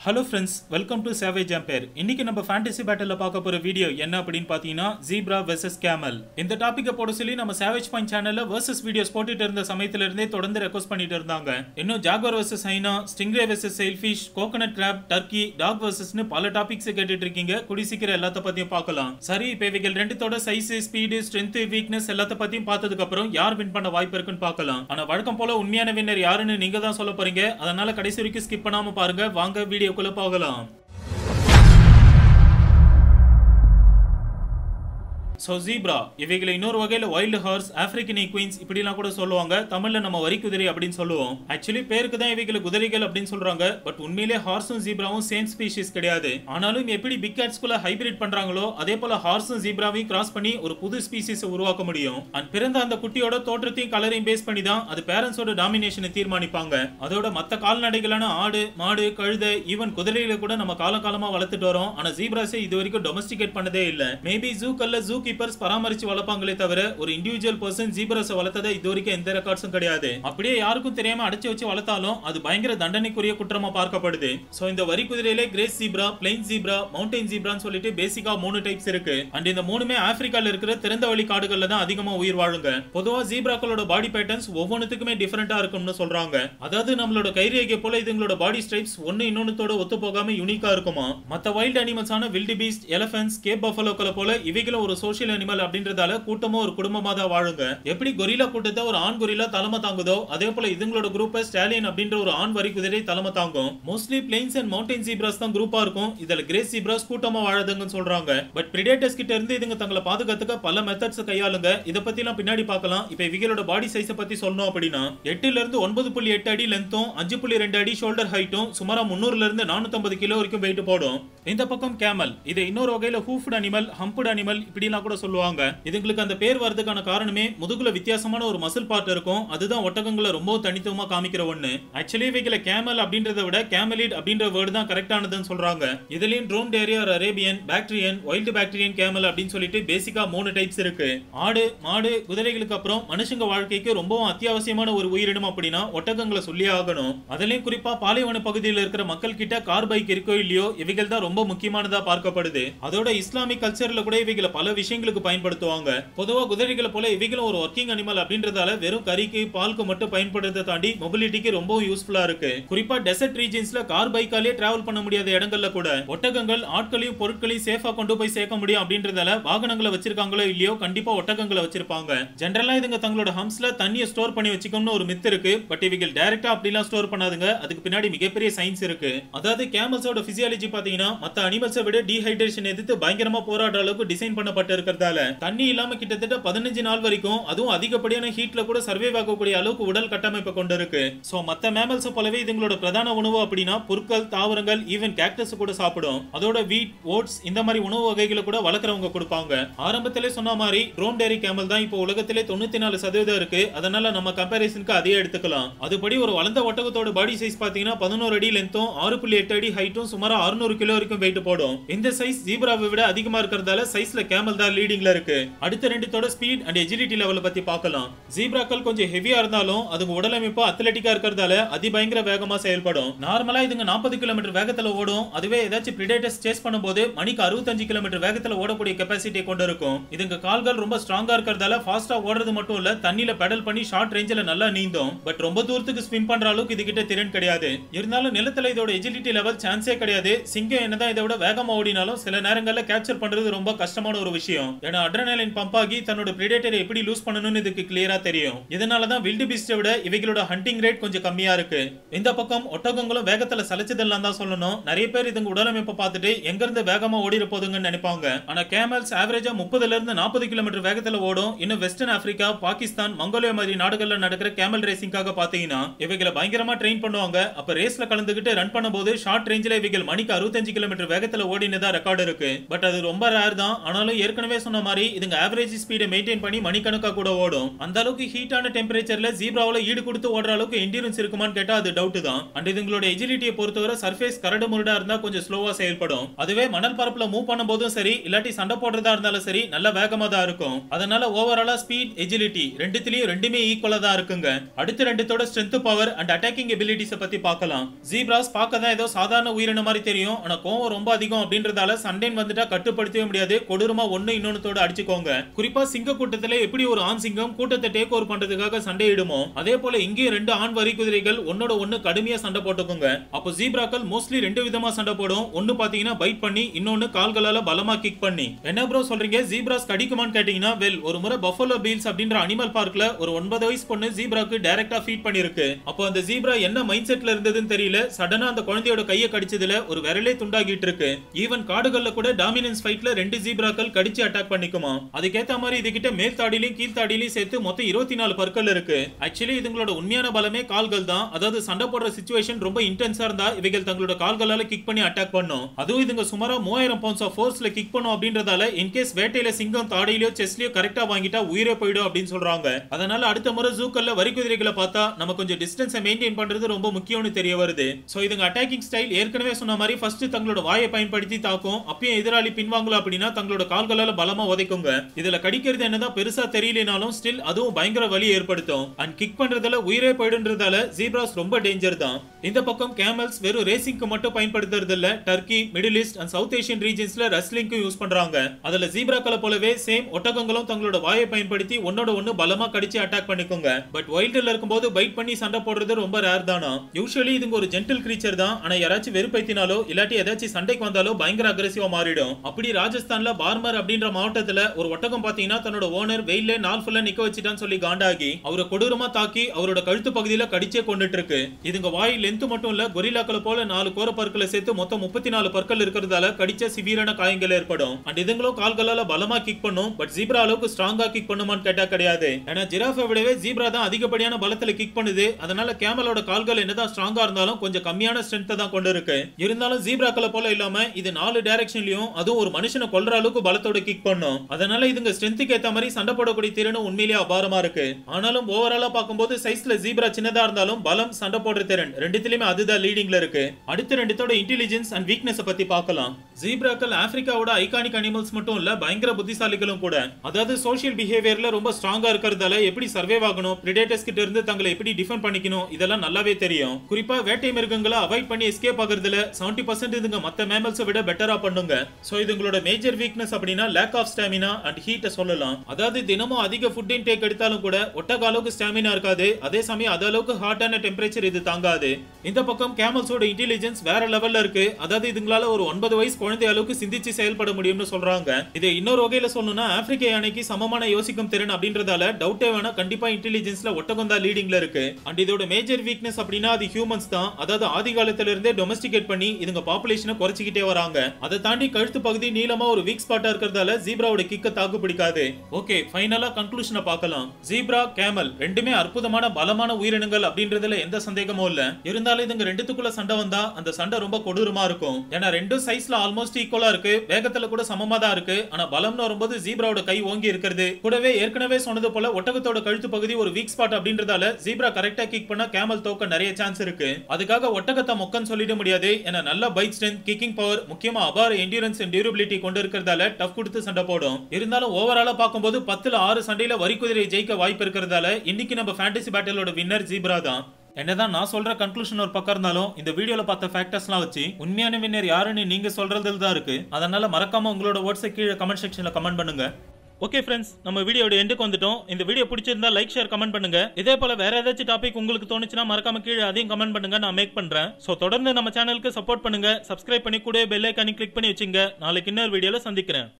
hello friends welcome to savage amber இன்னைக்கு நம்ம fantasy battle பார்க்க போற வீடியோ என்ன அப்படின்னு பார்த்தீங்கன்னா ஜீப்ரா வெர்சஸ் கேமல் இந்த டாப்பிக்கை போட சொல்லி நம்ம சேவேஜ் பாயிண்ட் சேனல்ல வெர்சஸ் வீடியோஸ் போட்டுட்டு இருந்த சமயத்துல இருந்தே தொடர்ந்து ரெக்வஸ்ட் பண்ணிட்டு இருந்தாங்க இன்னும் jaguar versus hyena stingray versus sailfish coconut crab turkey dog வெர்சஸ்னு பல டாபிக்ஸ் கேட்டுட்டு இருக்கீங்க குடி சீக்கிரம் எல்லாத்த பத்தியும் பார்க்கலாம் சரி இப்போ இவைகள் ரெண்டுத்தோட சைஸ் ஸ்பீடு ஸ்ட்ரென்த் வீக்னஸ் எல்லாத்த பத்தியும் பார்த்ததுக்கு அப்புறம் யார் வின் பண்ண வாய்ப்பு இருக்குன்னு பார்க்கலாம் ஆனா வழக்கம் போல உண்மையான வின்னர் யாருன்னு நீங்க தான் சொல்ல போறீங்க அதனால கடைசி வரைக்கும் ஸ்கிப் பண்ணாம பாருங்க வாங்க வீடியோக்குள்ள போகலாம் ஸோ ஜீப்ரா இவைகளை இன்னொரு வகையில் வைல்டு ஹார்ஸ் ஆப்பிரிக்கன் ஈக்வீன்ஸ் இப்படிலாம் கூட சொல்லுவாங்க தமிழ்ல நம்ம வரி குதிரை அப்படின்னு சொல்லுவோம் ஆக்சுவலி பேருக்கு தான் இவைகளை குதிரைகள் அப்படின்னு சொல்றாங்க பட் உண்மையிலே ஹார்ஸும் ஜீப்ராவும் சேம் ஸ்பீஷிஸ் கிடையாது ஆனாலும் எப்படி பிக் கேட்ஸ்குள்ள ஹைபிரிட் பண்றாங்களோ அதே போல ஹார்ஸும் ஜீப்ராவையும் கிராஸ் பண்ணி ஒரு புது ஸ்பீசிஸ் உருவாக்க முடியும் அண்ட் பிறந்த அந்த குட்டியோட தோற்றத்தையும் கலரையும் பேஸ் பண்ணி தான் அது பேரண்ட்ஸோட டாமினேஷனை தீர்மானிப்பாங்க அதோட மற்ற கால்நடைகளான ஆடு மாடு கழுதை ஈவன் குதிரைகளை கூட நம்ம காலம் காலமா வளர்த்துட்டு வரோம் ஆனா ஜீப்ராஸை இது வரைக்கும் டொமஸ்டிகேட் பண்ணதே இல்ல மேபி ஜூக்கல்ல ஜூ கீப்பர்ஸ் பராமரிச்சு வளர்ப்பாங்களே தவிர ஒரு இண்டிவிஜுவல் பர்சன் ஜீப்ராஸை வளர்த்ததை இது வரைக்கும் எந்த ரெக்கார்ட்ஸும் கிடையாது அப்படியே யாருக்கும் தெரியாம அடைச்சு வச்சு வளர்த்தாலும் அது பயங்கர தண்டனைக்குரிய குற்றமா பார்க்கப்படுது சோ இந்த வரி குதிரையிலே Grevy's zebra plain zebra mountain ஜீப்ரான்னு சொல்லிட்டு பேசிக்கா மூணு டைப்ஸ் இருக்கு அண்ட் இந்த மூணுமே ஆப்பிரிக்கால இருக்கிற திறந்த வழி காடுகள்ல தான் அதிகமா உயிர் வாழுங்க பொதுவா ஜீப்ராக்களோட பாடி பேட்டர்ன்ஸ் ஒவ்வொன்றுத்துக்குமே டிஃபரெண்டா இருக்கும்னு சொல்றாங்க அதாவது நம்மளோட கைரேகை போல இதுங்களோட பாடி ஸ்ட்ரைப்ஸ் ஒன்னு இன்னொன்னத்தோட ஒத்து போகாம யூனிக்கா இருக்குமா மத்த வைல்ட் அனிமல்ஸான வில்டி பீஸ்ட் எலபென்ட்ஸ் கேப் பஃபலோக்களை போல இவைகளும் ஒரு சோஷியல் அனிமல் அப்படின்றதால கூட்டமும் ஒரு குடும்பமா தான் வாழுங்க எப்படி கொரிலா கூட்டத்தை ஒரு ஆண் கொரிலா தலைமை தாங்குதோ அதே போல இதுங்களோட குரூப் ஸ்டாலியன் அப்படின்ற ஒரு ஆண் வரி குதிரை தலைமை தாங்கும் mostly plains and mountain zebras தான் குரூப்பா இருக்கும் இதுல கிரேஸ் ஜீப்ராஸ் கூட்டமா வாழதுங்கன்னு சொல்றாங்க பட் பிரிடேட்டர்ஸ் கிட்ட இருந்து இதுங்க தங்களை பாதுகாத்துக்க பல மெத்தட்ஸ் கையாளுங்க இத பத்தி எல்லாம் பின்னாடி பார்க்கலாம் இப்ப இவங்களோட பாடி சைஸை பத்தி சொல்லணும் அப்படின்னா எட்டுல இருந்து ஒன்பது புள்ளி எட்டு அடி லென்த்தும் அஞ்சு புள்ளி ரெண்டு அடி ஷோல்டர் ஹைட்டும் சுமாரா முன்னூறுல இருந்து நானூத்தி கிலோ வரைக்கும் வெயிட் போடும் இந்த பக்கம் கேமல் இது இன்னொரு வகையில ஹூஃப்ட் அனிமல் ஹம்புட் அனிமல் இப்படிலாம் கூட சொல்லுவாங்க இதுங்களுக்கு அந்த பேர் வரதுக்கான காரணமே முதுகுல வித்தியாசமான ஒரு மசில் பார்ட் இருக்கும் அதுதான் ஒட்டகங்களை ரொம்ப தனித்துவமா காமிக்கிற ஒண்ணு ஆக்சுவலி இவைகளை கேமல் அப்படின்றத விட கேமலிட் அப்படின்ற வேர்டு தான் கரெக்டானதுன்னு சொல்றாங்க இதுலயும் dromedary Arabian Bactrian wild Bactrian camel அப்படின்னு சொல்லிட்டு பேசிக்கா மூணு டைப்ஸ் இருக்கு ஆடு மாடு குதிரைகளுக்கு அப்புறம் மனுஷங்க வாழ்க்கைக்கு ரொம்பவும் அத்தியாவசியமான ஒரு உயிரினம் அப்படின்னா ஒட்டகங்களை சொல்லி ஆகணும் அதுலயும் குறிப்பா பாலைவன பகுதியில் இருக்கிற மக்கள் கிட்ட கார் பைக் இருக்கோ இல்லையோ இவைகள் தான் ரொம்ப முக்கியமானதா பார்க்கப்படுது அதோட இஸ்லாமிக் கல்ச்சர்ல கூட இவைகளை பல விஷயங்களுக்கு பயன்படுத்துவாங்க பொதுவா குதிரைகளை போல இவைகளும் ஒரு ஒர்க்கிங் அனிமல் அப்படின்றதால வெறும் கறிக்கு பாலுக்கு மட்டும் பயன்படுறதை தாண்டி மொபிலிட்டிக்கு ரொம்பவும் யூஸ்ஃபுல்லா இருக்கு குறிப்பா டெசர்ட் ரீஜன்ஸ்ல கார் பைக்காலே டிராவல் பண்ண முடியாத இடங்கள்ல கூட ஒட்டகங்கள் ஆட்களையும் பொருட்களையும் சேஃபா கொண்டு போய் சேர்க்க முடியும் அப்படின்றதால வாகனங்களை வச்சிருக்காங்களோ இல்லையோ கண்டிப்பா ஒட்டகங்களை வச்சிருப்பாங்க ஜென்ரலா இதுங்க தங்களோட ஹம்ஸ்ல தண்ணியை ஸ்டோர் பண்ணி வச்சுக்கணும்னு ஒரு மித் இருக்கு பட் இவைகள் டைரக்டா அப்படிலாம் ஸ்டோர் பண்ணாதுங்க அதுக்கு பின்னாடி மிகப்பெரிய சயின்ஸ் இருக்கு அதாவது கேமல்ஸோட பிசியாலஜி பாத்தீங்கன்னா மத்த அனிமல்ஸை விட டீஹைட்ரேஷன் எதிர்த்து பயங்கரமா போராடுற அளவுக்கு டிசைன் பண்ணப்பட்டு இருக்கிறதால தண்ணி இல்லாம கிட்டத்தட்ட பதினஞ்சு நாள் வரைக்கும் அதுவும் அதிகப்படியான ஹீட்ல கூட சர்வைவ் ஆகக்கூடிய அளவுக்கு உடல் கட்டமைப்பு கொண்டு இருக்கு சோ மத்த மேமல்ஸ் போலவே இதுங்களோட பிரதான உணவு அப்படின்னா புற்கள் தாவரங்கள் ஈவன் கேக்டஸ் கூட சாப்பிடும் அதோட வீட் ஓட்ஸ் இந்த மாதிரி உணவு வகைகளை கூட வளர்க்குறவங்க கொடுப்பாங்க ஆரம்பத்திலே சொன்ன மாதிரி ட்ரோன் டேரி கேமல் தான் இப்போ உலகத்திலே தொண்ணூத்தி நாலு சதவீதம் இருக்கு அதனால நம்ம கம்பேரிசனுக்கு அதே எடுத்துக்கலாம் அதுபடி ஒரு வளர்ந்த ஒட்டகத்தோட பாடி சைஸ் பாத்தீங்கன்னா பதினோரு அடி லென்த்தும் ஆறு புள்ளி எட்டு அடி ஹைட்டும் சுமார் அறுநூறு கிலோ வரைக்கும் வெயிட் போடும் இந்த சைஸ் ஜீப்ராவை விட அதிகமா இருக்கிறதால சைஸ்ல கேமல் தான் லீடிங்ல இருக்கு அடுத்த ரெண்டுத்தோட ஸ்பீட் அண்ட் எஜிலிட்டி லெவல பத்தி பார்க்கலாம் ஜீப்ராக்கள் கொஞ்சம் ஹெவியா இருந்தாலும் அதுங்க உடலமைப்பு அத்லட்டிக்கா இருக்கிறதால அதிபயங்கர வேகமா செயல்படும் நார்மலா இதுங்க நாற்பது கிலோமீட்டர் வேகத்துல ஓடும் அதுவே ஏதாச்சும் பிரிடேட்டர்ஸ் சேஸ் பண்ணும்போது மணிக்கு அறுபத்தஞ்சு கிலோமீட்டர் வேகத்துல ஓடக்கூடிய கெப்பாசிட்டியை கொண்டு இருக்கும் இதுங்க கால்கள் ரொம்ப ஸ்ட்ராங்கா இருக்கிறதால ஃபாஸ்டா ஓடுறது மட்டும் இல்ல தண்ணியில பெடல் பண்ணி ஷார்ட் ரேஞ்சில் நல்லா நீந்தும் பட் ரொம்ப தூரத்துக்கு ஸ்விம் பண்ற அளவுக்கு இது கிட்ட திறன் கிடையாது இருந்தாலும் நிலத்துல இதோட எஜிலிட்டி லெவல் சான்ஸே கிடையாது சிங்கம் என்னதான் இதை விட வேகமா ஓடினாலும் சில நேரங்கள்ல கேப்சர் பண்றது ரொம்ப கஷ்டமான ஒரு விஷயம் ஏன்னா அட்ரனலின் பம்ப் ஆகி தன்னோட பிரிடேட்டரை எப்படி லூஸ் பண்ணணும்னு இதுக்கு கிளியரா தெரியும் இதனால தான் வில்டு பீஸ்டை விட இவைகளோட ஹண்டிங் ரேட் கொஞ்சம் கம்மியா இருக்கு இந்த பக்கம் ஒட்டகங்களும் வேகத்துல சலைச்சதெல்லாம் தான் சொல்லணும் நிறைய பேர் இதுங்க உடலமைப்பை பார்த்துட்டு எங்க இருந்து வேகமா ஓடிட போதுங்கன்னு நினைப்பாங்க ஆனா கேமல்ஸ் ஆவரேஜா முப்பதுல இருந்து நாற்பது கிலோமீட்டர் வேகத்துல ஓடும் இன்னும் வெஸ்டர்ன் ஆப்பிரிக்கா பாகிஸ்தான் மங்கோலியா மாதிரி நாடுகள்ல நடக்கிற கேமல் ரேசிங்காக பாத்தீங்கன்னா இவைகளை பயங்கரமா ட்ரெயின் பண்ணுவாங்க அப்ப ரேஸ்ல கலந்துகிட்டு ரன் பண்ணும்போது ஷார்ட் ரேஞ்சில் இவைகள் மணிக்கு அறுபத்தஞ்சு கிலோமீட்டர் கிலோமீட்டர் வேகத்துல ஓடினதா ரெக்கார்டு இருக்கு பட் அது ரொம்ப ரேர் தான் ஆனாலும் ஏற்கனவே சொன்ன மாதிரி இதுங்க ஆவரேஜ் ஸ்பீடை மெயின்டைன் பண்ணி மணிக்கணக்கா கூட ஓடும் அந்த அளவுக்கு ஹீட்டான டெம்பரேச்சர்ல ஜீப்ராவில ஈடு கொடுத்து ஓடுற அளவுக்கு எண்டியரன்ஸ் இருக்குமான்னு கேட்டா அது டவுட் தான் அண்ட் இதுங்களோட எஜிலிட்டியை பொறுத்தவரை சர்ஃபேஸ் கரடு முரடா இருந்தா கொஞ்சம் ஸ்லோவா செயல்படும் அதுவே மணல் பரப்புல மூவ் பண்ணும் போதும் சரி இல்லாட்டி சண்டை போடுறதா இருந்தாலும் சரி நல்ல வேகமா தான் இருக்கும் அதனால ஓவராலா ஸ்பீட் எஜிலிட்டி ரெண்டுத்திலயும் ரெண்டுமே ஈக்குவலா தான் இருக்குங்க அடுத்த ரெண்டுத்தோட ஸ்ட்ரென்த் பவர் அண்ட் அட்டாக்கிங் எபிலிட்டிஸ பத்தி பார்க்கலாம் ஜீப்ராஸ் பார்க்க தான் ஏதோ சாதாரண உயிரின மாதிரி தெரியும் ஆனா கோவம் ரொம்ப அதிகம் அப்படின்றதால சண்டைன்னு வந்துட்டா கட்டுப்படுத்தவே முடியாது கொடூரமா ஒண்ணு இன்னொன்னத்தோட அடிச்சுக்கோங்க குறிப்பா சிங்க கூட்டத்துல எப்படி ஒரு ஆண் சிங்கம் கூட்டத்தை டேக் ஓவர் பண்றதுக்காக சண்டையிடுமோ அதே போல இங்கேயும் ரெண்டு ஆண் வரி குதிரைகள் ஒன்னோட ஒண்ணு கடுமையா சண்டை போட்டுக்கோங்க அப்போ ஜீப்ராக்கள் மோஸ்ட்லி ரெண்டு விதமா சண்டை போடும் ஒன்னு பாத்தீங்கன்னா பைட் பண்ணி இன்னொன்னு கால்களால பலமா கிக் பண்ணி என்ன ப்ரோ சொல்றீங்க ஜீப்ராஸ் கடிக்குமான்னு கேட்டீங்கன்னா வெல் ஒரு முறை பஃபலோ பீல்ஸ் அப்படின்ற அனிமல் பார்க்ல ஒரு ஒன்பது வயசு பொண்ணு ஜீப்ராக்கு டைரக்டா ஃபீட் பண்ணிருக்கு அப்போ அந்த ஜீப்ரா என்ன மைண்ட் செட்ல இருந்ததுன்னு தெரியல சடனா அந்த குழந்தையோட கையை கடிச்சதுல ஒரு விரலே துண்டாகிட்டு இருக்கு ஈவன் காடுகள்ல கூட டாமினன்ஸ் ஃபைட்ல ரெண்டு ஜீப்ராக்கள் கடிச்சு அட்டாக் பண்ணிக்குமா அதுக்கேத்த மாதிரி இதுகிட்ட மேல் தாடிலையும் கீழ் தாடிலையும் சேர்த்து மொத்தம் இருபத்தி நாலு பற்கள் இருக்கு ஆக்சுவலி இதுங்களோட உண்மையான பலமே கால்கள் தான் அதாவது சண்டை போடுற சுச்சுவேஷன் ரொம்ப இன்டென்ஸா இருந்தா இவைகள் தங்களோட கால்களால கிக் பண்ணி அட்டாக் பண்ணும் அதுவும் இதுங்க சுமாரா மூவாயிரம் பவுண்ட்ஸ் ஆஃப் ஃபோர்ஸ்ல கிக் பண்ணும் அப்படின்றதால இன்கேஸ் வேட்டையில சிங்கம் தாடையிலயோ செஸ்லயோ கரெக்டா வாங்கிட்டா உயிரே போயிடும் அப்படின்னு சொல்றாங்க அதனால அடுத்த முறை ஜூக்கல்ல வரி குதிரைகளை பார்த்தா நம்ம கொஞ்சம் டிஸ்டன்ஸை மெயின்டைன் பண்றது ரொம்ப முக்கியம்னு தெரிய வருது சோ இதுங்க அட்டாக்கிங் ஸ்டைல் ஏற்கனவே சொன்ன மாதிரி ஃபர்ஸ்ட் தங்களோட வாயை பயன்படுத்தி தாக்கும் அப்பயும் எதிராளி பின்வாங்கல அப்படின்னா தங்களோட கால்களால பலமா உதைக்குங்க இதுல கடிக்கிறது என்னதான் பெருசா தெரியலனாலும் ஸ்டில் அதுவும் பயங்கர வலி ஏற்படுத்தும் அண்ட் கிக் பண்றதால உயிரே போயிடுன்றதால ஜீப்ராஸ் ரொம்ப டேஞ்சர் தான் இந்த பக்கம் கேமல்ஸ் வெறும் ரேசிங்க்கு மட்டும் பயன்படுத்துறது இல்ல Turkey Middle East and South Asian ரீஜன்ஸ்ல ரெஸ்லிங்க்கும் யூஸ் பண்றாங்க அதுல ஜீப்ராக்களை போலவே சேம் ஒட்டகங்களும் தங்களோட வாயை பயன்படுத்தி ஒன்னோட ஒன்னு பலமா கடிச்சு அட்டாக் பண்ணிக்கோங்க பட் வைல்டுல இருக்கும்போது பைட் பண்ணி சண்டை போடுறது ரொம்ப ரேர் தானா யூஸ்வலி இதுங்க ஒரு ஜென்டில் கிரீச்சர் தான் ஆனா யாராச்சும் வெறுப்பைத்தினாலோ இல்லாட்டி ஏதாச்சும் சண்டைக்கு வந்தாலோ பயங்கர அக்ரெசிவா மாறிடும் அப்படி ராஜஸ்தான்ல பார்மர் அப்படின்ற மாவட்டத்துல ஒரு ஒட்டகம் பாத்தீங்கன்னா தன்னோட ஓனர் வெயில நாள் ஃபுல்லா நிக்க வச்சுட்டான்னு சொல்லி காண்டாகி அவரை கொடூரமா தாக்கி அவரோட கழுத்து பகுதியில கடிச்சே கொண்டுட்டு இருக்கு இதுங்க வாய் லென்த் மட்டும் இல்ல கொரில்லாக்களை போல நாலு கோர பற்களை சேர்த்து மொத்தம் முப்பத்தி நாலு பற்கள் இருக்கிறதால கடிச்ச சிவியரான காயங்கள் ஏற்படும் அண்ட் இதுங்களும் கால்களால பலமா கிக் பண்ணும் பட் ஜீப்ரா அளவுக்கு ஸ்ட்ராங்கா கிக் பண்ணுமான்னு கேட்டா கிடையாது ஏன்னா ஜிராஃபை விடவே ஜீப்ரா தான் அதிகப்படியான பலத்துல கிக் பண்ணுது அதனால கேமலோட கால்கள் என்னதான் ஸ்ட்ராங்கா இருந்தாலும் கொஞ்சம் கம்மியான ஸ்ட்ரென்த் தான் கொண்டு இருக்கு இருந்தாலும் ஜீப்ராக்களை போல இல்லாம இது நாலு டைரக்ஷன்லயும் அதுவும் ஒரு மனுஷனை கொல்ற அளவுக்கு பலத்தோட கிக் பண்ணும் அதனால இதுங்க ஸ்ட்ரென்த்துக்கு ஏத்த மாதிரி சண்டை போடக்கூடிய திறனும் உண்மையிலேயே அபாரமா இருக்கு ஆனாலும் ஓவராலா பார்க்கும்போது சைஸ்ல ஜீப்ரா சின்னதா இருந்தாலும் பலம் சண்டை போடுற திறன் ரெண்டுத்திலுமே அதுதான் லீடிங்ல இருக்கு அடுத்த ரெண்டுத்தோட இன்டெலிஜென்ஸ் அண்ட் வீக்னஸ் பத்தி பார்க்கலாம் ஜீப்ராக்கள் ஆப்பிரிக்காவோட ஐகானிக் அனிமல்ஸ் மட்டும் இல்ல பயங்கர புத்திசாலிகளும் கூட அதாவது சோஷியல் பிஹேவியர்ல ரொம்ப ஸ்ட்ராங்கா இருக்கிறதால எப்படி சர்வைவ் ஆகணும் பிரிடேட்டர்ஸ் கிட்ட இருந்து தங்களை எப்படி டிஃபெண்ட் பண்ணிக்கணும் இதெல்லாம் நல்லாவே தெரியும் குறிப்பா வேட்டை மிருகங்களை அவாய்ட் பண்ணி எஸ்கேப் ஆகுறதுல செவன்டி பர்சன்ட் இதுங்க மத்த மேமல்ஸை விட பெட்டரா பண்ணுங்க சோ இதுங்களோட மேஜர் வீக்னஸ் அப்படின்னா லேக் ஆஃப் ஸ்டாமினா அண்ட் ஹீட்டை சொல்லலாம் அதாவது தினமும் அதிக ஃபுட் இன்டேக் எடுத்தாலும் கூட ஒட்டக அளவுக்கு ஸ்டாமினா இருக்காது அதே சமயம் அது அளவுக்கு ஹாட்டான டெம்பரேச்சர் இது தாங்காது இந்த பக்கம் கேமல்ஸோட இன்டெலிஜென்ஸ் வேற லெவல்ல இருக்கு அதாவது இதுங்களால ஒரு ஒன்பது வயசு குழந்தை அளவுக்கு சிந்திச்சு செயல்பட முடியும்னு சொல்றாங்க இதை இன்னொரு வகையில சொல்லணும்னா ஆப்பிரிக்க யானைக்கு சமமான யோசிக்கும் திறன் அப்படின்றதால டவுட்டே வேணா கண்டிப்பா இன்டெலிஜென்ஸ்ல ஒட்டகம் தான் லீடிங்ல இருக்கு அண்ட் இதோட மேஜர் வீக்னஸ் அப்படின்னா அது ஹியூமன்ஸ் தான் அதாவது ஆதி காலத்துல இருந்தே டொமஸ்டிகேட் பண்ணி இதுங்க பாப்புலேஷனை குறைச்சிக்கிட்டே வராங்க அதை தாண்டி கழுத்து பகுதி நீளமா ஒரு வீக் ஸ்பாட்டா இருக்கிறதால ஜீப்ராவோட கிக்க தாக்கு பிடிக்காது ஓகே ஃபைனலா கன்க்ளூஷனை பார்க்கலாம் ஜீப்ரா கேமல் ரெண்டுமே அற்புதமான பலமான உயிரினங்கள் அப்படின்றதுல எந்த சந்தேகமும் இல்ல இருந்தாலும் இதுங்க ரெண்டுத்துக்குள்ள சண்டை வந்தா அந்த சண்டை ரொம்ப கொடூரமா இருக்கும் ஏன்னா ரெண்டும் சைஸ்ல ஆல்மோஸ்ட் ஈக்குவலா இருக்கு வேகத்துல கூட சமமா தான் இருக்கு ஆனா பலம்னு வரும்போது ஜீப்ராவோட கை ஓங்கி இருக்கிறது கூடவே ஏற்கனவே சொன்னது போல ஒட்டகத்தோட கழுத்து பகுதி ஒரு வீக் ஸ்பாட் அப்படின்றதால ஜீப்ரா கரெக்டா கிக் பண்ணா கேமல் தோக்க நிறைய சான்ஸ் இருக்கு அதுக்காக ஒட்டகத்தை மொக்கன்னு சொல்லிட முடியாது ஏன்னா நல்ல பைக் ஸ்ட்ரென்த் கிக்கிங் பவர் முக்கியமா அபார என்டியூரன்ஸ் அண்ட் டியூரபிலிட்டி கொண்டு இருக்கிறதால டஃப் கொடுத்து சண்டை போடும் இருந்தாலும் ஓவராலா பார்க்கும்போது பத்துல ஆறு சண்டையில வரி குதிரை ஜெயிக்க வாய்ப்பு இருக்கிறதால இன்னைக்கு நம்ம ஃபேண்டசி பேட்டலோட வின்னர் ஜீப்ரா தான் என்னதான் நான் சொல்ற கன்க்ளூஷன் ஒரு பக்கம் இருந்தாலும் இந்த வீடியோல பார்த்த ஃபேக்டர்ஸ்லாம் வச்சு உண்மையான வின்னர் யாருன்னு நீங்க சொல்றதுல தான் இருக்கு அதனால மறக்காம உங்களோட வேர்ட்ஸை கீழே கமெண்ட் செக்ஷன்ல கமெண்ட் பண்ணுங்க ஓகே ஃப்ரெண்ட்ஸ் நம்ம வீடியோட எண்டுக்கு வந்துட்டோம் இந்த வீடியோ பிடிச்சிருந்தா லைக் ஷேர் கமெண்ட் பண்ணுங்க இதே போல வேற ஏதாச்சும் டாபிக் உங்களுக்கு தோணுச்சுன்னா மறக்காம கீழே அதையும் கமெண்ட் பண்ணுங்க நான் மேக் பண்றேன் சோ தொடர்ந்து நம்ம சேனலுக்கு சப்போர்ட் பண்ணுங்க சப்ஸ்கிரைப் பண்ணி கூட பெல் ஐக்கானி கிளிக் பண்ணி வச்சுங்க நாளைக்கு இன்னொரு வீடியோல சந்திக்கிறேன்